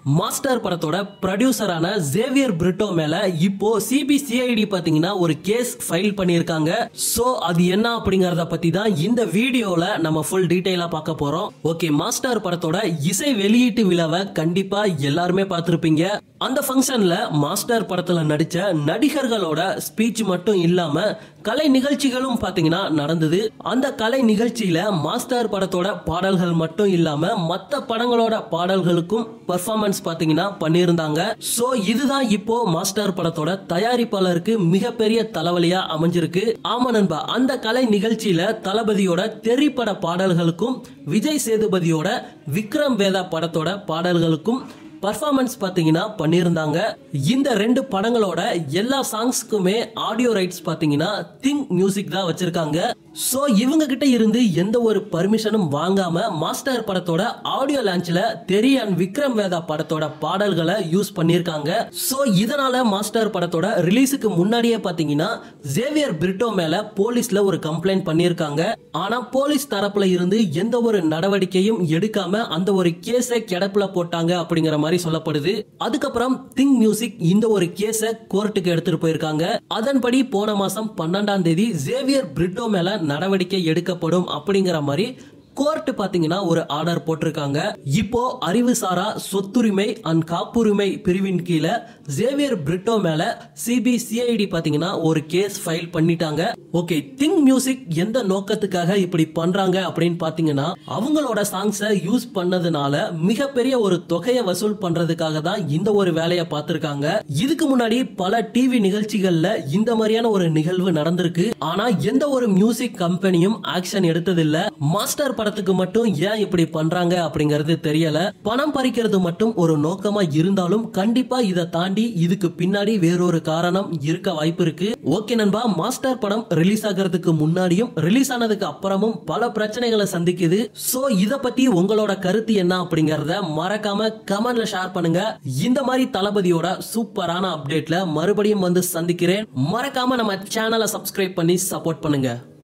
master படத்தோட ப்ரொடியூசரான Xavier Britto மேல இப்போ சிபிசிஐடி பாத்தீங்கன்னா ஒரு கேஸ் ஃபைல் பண்ணியிருக்காங்க சோ அது என்ன அப்படிங்கறத பத்தி தான் இந்த வீடியோல நம்ம ஃபுல் டீடைலா பார்க்க போறோம் ஓகே மாஸ்டர் படத்தோட இசை வெளியீட்டு விழாவை கண்டிப்பா எல்லாருமே பார்த்திருப்பீங்க அந்த ஃபங்க்ஷன்ல மாஸ்டர் படத்துல நடிச்ச நடிகர்களோட ஸ்பீச் மட்டும் இல்லாம கலை நிகழ்ச்சிகளும் பாத்தீங்கன்னா நடந்தது அந்த கலை நிகழ்ச்சியில மாஸ்டர் படத்தோட பாடல்கள் மட்டும் இல்லாம மத்த படங்களோட பாடல்களுக்கும் பெர்ஃபார்மன்ஸ் பாத்தீங்கன்னா பண்ணியிருந்தாங்க சோ இதுதான் இப்போ மாஸ்டர் படத்தோட தயாரிப்பாளருக்கு மிகப்பெரிய தலைவலியா அமைஞ்சிருக்கு ஆமா நண்பா அந்த கலை நிகழ்ச்சியில தளபதியோட தெறிப்பட பாடல்களுக்கும் விஜய் சேதுபதியோட விக்ரம் வேதா படத்தோட பாடல்களுக்கும் பர்ஃபார்மன்ஸ் பாத்தீங்கன்னா பண்ணியிருந்தாங்க இந்த ரெண்டு படங்களோட எல்லா சாங்ஸ்க்குமே ஆடியோ ரைட்ஸ் பாத்தீங்கன்னா திங்க் மியூசிக் தான் வச்சிருக்காங்க சோ இவங்க கிட்ட இருந்து எந்த ஒரு பர்மிஷனும் வாங்காம மாஸ்டர் படத்தோட ஆடியோ லான்ச்ல தெரி அண்ட் விக்ரம் வேதா படத்தோட பாடல்களை யூஸ் பண்ணியிருக்காங்க சோ இதனால மாஸ்டர் படத்தோட ரிலீஸுக்கு முன்னாடியே பாத்தீங்கன்னா ஜேவியர் பிரிட்டோ மேல போலீஸ்ல ஒரு கம்ப்ளைண்ட் பண்ணியிருக்காங்க ஆனா போலீஸ் தரப்புல இருந்து எந்த ஒரு நடவடிக்கையும் எடுக்காம அந்த ஒரு கேஸை கிடப்புல போட்டாங்க அப்படிங்கிற மாதிரி சொல்லப்படுது அதுக்கப்புறம் திங் மியூசிக் இந்த ஒரு கேஸை கோர்ட்டுக்கு எடுத்துட்டு போயிருக்காங்க அதன்படி போன மாசம் பன்னெண்டாம் தேதி ஜேவியர் பிரிட்டோ மேல நடவடிக்கை எடுக்கப்படும் அப்படிங்கிற மாதிரி கோர்ட் பாத்தீங்கன்னா ஒரு ஆர்டர் போட்டிருக்காங்க இப்போ அறிவுசாரா சொத்துரிமை அண்ட் காப்புரிமை பிரிவின் கீழே ஜேவியர் பிரிட்டோ மேல சிபிசிஐடி பாத்தீங்கன்னா ஒரு கேஸ் ஃபைல் பண்ணிட்டாங்க ஓகே திங் மியூசிக் எந்த நோக்கத்துக்காக இப்படி பண்றாங்க அப்படின்னு பாத்தீங்கன்னா அவங்களோட சாங்ஸை யூஸ் பண்ணதுனால மிகப்பெரிய ஒரு தொகையை வசூல் பண்றதுக்காக தான் இந்த ஒரு வேலையை பார்த்திருக்காங்க இதுக்கு முன்னாடி பல டிவி நிகழ்ச்சிகள்ல இந்த மாதிரியான ஒரு நிகழ்வு நடந்திருக்கு ஆனா எந்த ஒரு மியூசிக் கம்பெனியும் ஆக்ஷன் எடுத்ததில்ல மாஸ்டர் படத்துக்கு மட்டும் ஏன் இப்படி பண்றாங்க அப்படிங்கறது தெரியல பணம் பறிக்கிறது மட்டும் ஒரு நோக்கமா இருந்தாலும் கண்டிப்பா இதை தாண்டி இதுக்கு பின்னாடி வேறொரு காரணம் இருக்க வாய்ப்பு இருக்கு ஓகே நண்பா மாஸ்டர் படம் ரிலீஸ் ஆகிறதுக்கு முன்னாடியும் ரிலீஸ் ஆனதுக்கு அப்புறமும் பல பிரச்சனைகளை சந்திக்குது சோ இத பத்தி உங்களோட கருத்து என்ன அப்படிங்கறத மறக்காம கமெண்ட்ல ஷேர் பண்ணுங்க இந்த மாதிரி தளபதியோட சூப்பரான அப்டேட்ல மறுபடியும் வந்து சந்திக்கிறேன் மறக்காம நம்ம சேனலை சப்ஸ்கிரைப் பண்ணி சப்போர்ட் பண்ணுங்க